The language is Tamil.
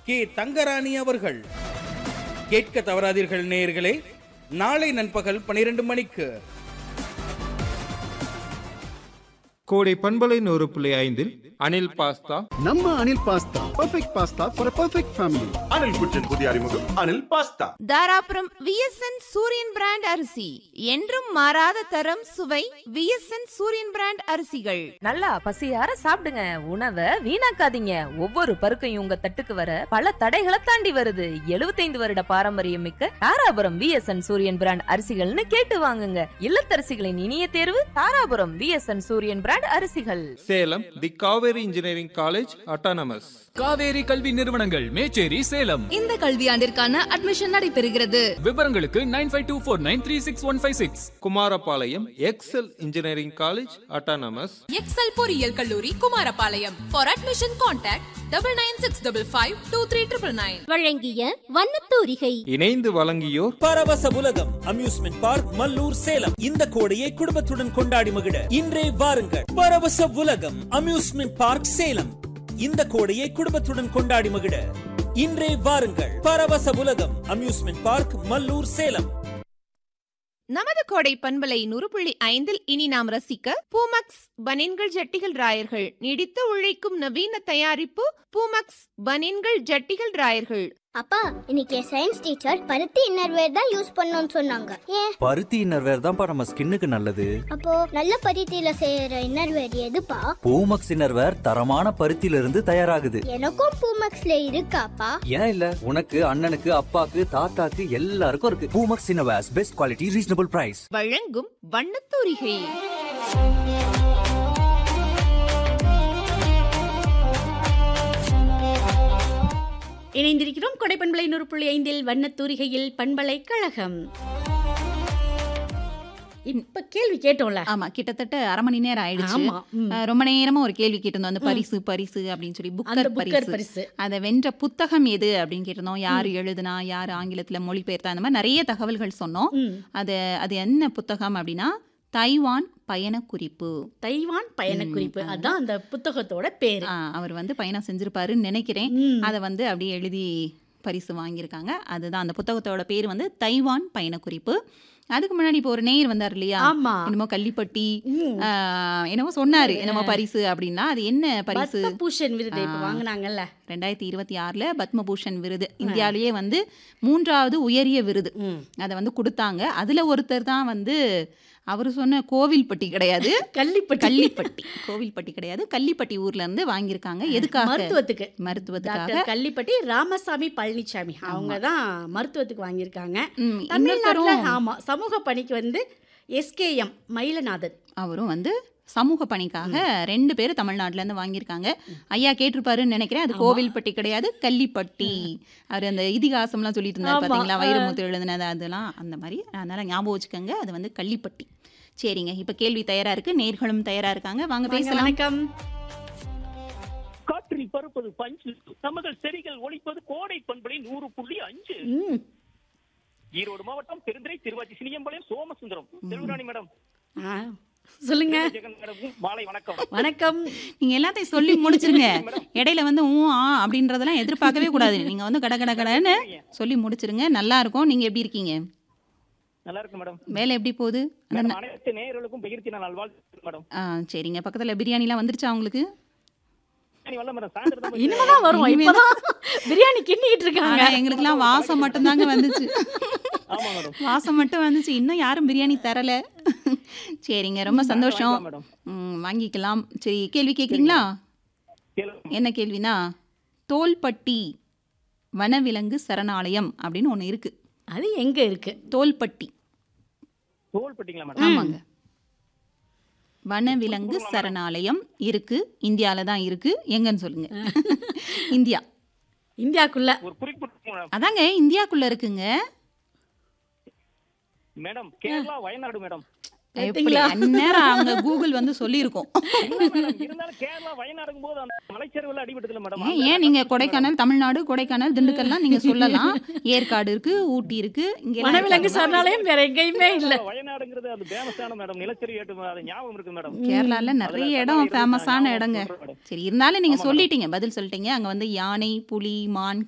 கே தங்கராணி அவர்கள் கேட்க தவறாதீர்கள் நேயர்களே நாளை நண்பகல் பனிரெண்டு மணிக்கு கோடை பண்பலை நூறு புள்ளி ஐந்தில் அனில் பாஸ்தா நம்ம Anil pasta perfect pasta for perfect family Anil kitchen புதிய அறிமுகம் Anil pasta Dharapuram VSN Suriyan brand அரிசி என்றும் மாறாத தரம் சுவை விஎஸ்என் சூரியன் பிராண்ட் அரிசிகள் நல்லா பசியார சாப்பிடுங்க உணவை வீணாக்காதீங்க ஒவ்வொரு பருக்கையும் உங்க தட்டுக்கு வர பல தடைகளை தாண்டி வருது 75 வருட பாரம்பரியம் மிக்க தாராபுரம் விஎஸ்என் சூரியன் பிராண்ட் அரிசிகள்னு கேட்டு வாங்குங்க இல்லத்தரசிகளின் இனிய தேர்வு தாராபுரம் விஎஸ்என் சூரியன் பிராண்ட் அரிசிகள் Salem the Kaveri engineering college autonomous Kaveri கல்வி நிறுவனங்கள் மேச்சேரி சேலம் இந்த கல்வியாண்டிற்கான அட்மிஷன் நடைபெறுகிறது விவரங்களுக்கு nine five two four nine three six one five six Kumarapalayam Excel engineering college autonomous Excel பொறியியல் கல்லூரி Kumarapalayam for admission contact double nine six double five two three triple nine வழங்கிய வண்ணத்தூரிகை இணைந்து வழங்கியோர் பரவச உலகம் அம்யூஸ்மெண்ட் பார்க் மல்லூர் சேலம் இந்த கோடையை குடும்பத்துடன் கொண்டாடி மகிழ இன்றே வாருங்கள் பரவச உலகம் அம்யூஸ்மெண்ட் பார்க் சேலம் இந்த கோடையை குடும்பத்துடன் கொண்டாடி மகிழ இன்றே வாருங்கள் பரவச உலகம் அம்யூஸ்மெண்ட் பார்க் மல்லூர் சேலம் நமது கோடை பண்பலை நூறு புள்ளி ஐந்தில் இனி நாம் ரசிக்க பூமக்ஸ் பனின்கள் ஜட்டிகள் ராயர்கள் நீடித்து உழைக்கும் நவீன தயாரிப்பு பூமக்ஸ் பனின்கள் ஜட்டிகள் ராயர்கள் அப்பா இன்னைக்கு சயின்ஸ் டீச்சர் பருத்தி இன்னர்வேர் தான் யூஸ் பண்ணணும்னு சொன்னாங்க ஏன் பருத்தி இன்னர்வேர் தான்ப்பா நம்ம ஸ்கின்னுக்கு நல்லது அப்போ நல்ல பருத்தியில செய்யற இன்னர்வேர் எதுப்பா பூமக்ஸ் இன்னர்வேர் தரமான பருத்தியில இருந்து தயாராகுது எனக்கும் பூமக்ஸ்ல இருக்காப்பா ஏன் இல்ல உனக்கு அண்ணனுக்கு அப்பாக்கு தாத்தாக்கு எல்லாருக்கும் இருக்கு Poomex innerwears best quality reasonable price வழங்கும் வண்ணத்தூரிகை இணைந்திருக்கிறோம் கொடைப்பண்பலை நூறு புள்ளி ஐந்தில் வண்ணத்தூரிகையில் பண்பலை கழகம் இப்ப கேள்வி கேட்டோம்ல ஆமா கிட்டத்தட்ட அரை மணி நேரம் ஆயிடுச்சு ஆமா ம். அஹ், ரொம்ப நேரமா ஒரு கேள்வி கேட்டிருந்தோம் அந்த பரிசு பரிசு அப்படின்னு சொல்லி அந்த புக்கர் புக்கர் பரிசு பரிசு அதை வென்ற புத்தகம் எது அப்படின்னு கேட்டிருந்தோம் யார் எழுதுனா யார் ஆங்கிலத்துல மொழிபெயர்த்தா அந்த மாதிரி நிறைய தகவல்கள் சொன்னோம் ம். அது அது என்ன புத்தகம் அப்படின்னா தைவான் பயண குறிப்பு தைவான் பயண குறிப்பு அதான் அந்த புத்தகத்தோட பேரு ஆ, அவர் வந்து பயணம் செஞ்சிருப்பாருன்னு நினைக்கிறேன் ம். அதை வந்து அப்படியே எழுதி பரிசு வாங்கியிருக்காங்க அதுதான் அந்த புத்தகத்தோட பேர் வந்து தைவான் பயண குறிப்பு அதுக்கு முன்னாடி இப்போ ஒரு நேயர் வந்தார் இல்லையா ஆமா என்னமோ கள்ளிப்பட்டி ம். ஆ, என்னமோ சொன்னாரு என்னமோ பரிசு அப்படின்னா அது என்ன பரிசு பத்மபூஷன் விருது இப்ப ஆ. வாங்குனாங்கல்ல ரெண்டாயிரத்தி இருபத்தி ஆறில் பத்மபூஷன் விருது இந்தியாவிலேயே வந்து மூன்றாவது உயரிய விருது ம். அதை வந்து கொடுத்தாங்க அதில் ஒருத்தர் தான் வந்து அவர் சொன்ன கோவில்பட்டி கிடையாது கள்ளிப்பட்டி கள்ளிப்பட்டி கோவில்பட்டி கிடையாது கள்ளிப்பட்டி ஊர்ல இருந்து வாங்கியிருக்காங்க எதுக்காக மருத்துவத்துக்கு மருத்துவத்துக்காக டாக்டர் கள்ளிப்பட்டி ராமசாமி பழனிசாமி அவங்க தான் மருத்துவத்துக்கு வாங்கியிருக்காங்க ம், தமிழ்நாட்டுல இன்னொருத்தரும் ஆமா சமூக பணிக்கு வந்து எஸ்கேஎம் மயிலநாதன் அவரும் வந்து சமூக பணிக்காக ரெண்டு பேர் தமிழ்நாட்டுல இருந்து வாங்கியிருக்காங்க ஐயா கேட்டிருப்பாருன்னு நினைக்கிறேன் அது கோவில்பட்டி கிடையாது கள்ளிப்பட்டி அவர் அந்த இதிகாசம்லாம் சொல்லிட்டு இருந்தார் ஆமா, பாத்தீங்களா ஆ. வைரமுத்து எழுதுனது அதெல்லாம் அந்த மாதிரி அதனால ஞாபகம் வச்சுக்கோங்க அது வந்து கள்ளிப்பட்டி சரிங்க இப்ப கேள்வி தயாரா இருக்கு நேர்களும் தயாரா இருக்காங்க வாங்க வாங்க, பேசலாம் வணக்கம் காற்றில் பருப்பது பஞ்சு நமது செடிகள் ஒழிப்பது கோடை பண்பலை நூறு புள்ளி அஞ்சு ம். ஈரோடு மாவட்டம் பெருந்துறை திருவாச்சி சினியம்பாளையம் சோமசுந்தரம் செல்வராணி மேடம் ஆ, சொல்லுங்க ஜெகன் மேடம் மாலை வணக்கம் வணக்கம் நீங்க எல்லாத்தையும் சொல்லி முடிச்சிருங்க இடையில வந்து ஊ ஆ அப்படின்றதெல்லாம் எதிர்பார்க்கவே கூடாது நீங்க வந்து கட கட கடன்னு சொல்லி முடிச்சிருங்க நல்லா இருக்கும் நீங்க எப்படி இருக்கீங்க நல்லா இருக்கு மேடம் வேலை எப்படி போகுது அந்த மேடம் ந- அனைத்து நேயர்களுக்கும் பகிர்த்தி நான் நல்வாழ்த்து மேடம் ஆ சரிங்க பக்கத்துல பிரியாணிலாம் வந்துருச்சா உங்களுக்கு நீ வரல மேடம் சாயந்தரம் தான் போய் இனிமேதான் வரும் இப்பதான் பிரியாணி கிண்டிக்கிட்டு இருக்காங்க ஆனா எங்களுக்கெல்லாம் வாசம் மட்டும்தாங்க வந்துச்சு ஆமா மேடம் வாசம் மட்டும் வந்துச்சு இன்னும் யாரும் பிரியாணி தரல சரிங்க ரொம்ப சந்தோஷம் வாங்கிக்கலாம் மேடம். ம், வாங்கிக்கலாம் சரி கேள்வி கேட்குறீங்களா கேளுங்க. என்ன கேள்வினா தோல்பட்டி வனவிலங்கு சரணாலயம் அப்படின்னு ஒன்று இருக்கு அது எங்க இருக்கு தோல்பட்டி தோல் பட்டிங்களா மேடம் ஆமாங்க வனவிலங்கு சரணாலயம் இருக்கு இந்தியால தான் இருக்கு எங்கன்னு சொல்லுங்க இந்தியா இந்தியாக்குள்ள ஒரு குறிப்பு மேடம் அதாங்க இந்தியாக்குள்ள இருக்குங்க மேடம் கேரளா வயநாடு மேடம் எப்படி அந்நேரம் அவங்க கூகுள் வந்து சொல்லியிருக்கோம் இல்ல மேடம் இருந்தாலும் கேரளா வயநாடுங்கும் போது அந்த மலைச்சரிவுல அடிபட்டதுல மேடம் ஏன் ஏன் நீங்க கொடைக்கானல் தமிழ்நாடு கொடைக்கானல் திண்டுக்கல்லாம் நீங்க சொல்லலாம் ஏற்காடு இருக்கு ஊட்டி இருக்கு இங்க வனவிலங்கு சரணாலயம் வேற எங்கேயுமே இல்ல வயநாடுங்கிறது அது ஃபேமஸான மேடம் நிலச்சரி ஏட்டு அது ஞாபகம் இருக்கு மேடம் கேரளால நிறைய அதுல இடம் கடல் ஃபேமஸான இருந்தா இடங்க ஞாபகம் சொல்றேன் மேடம். சரி இருந்தாலும் நீங்க ஆமா மேடம். சொல்லிட்டீங்க பதில் சொல்லிட்டீங்க அங்க வந்து யானை புலி மான்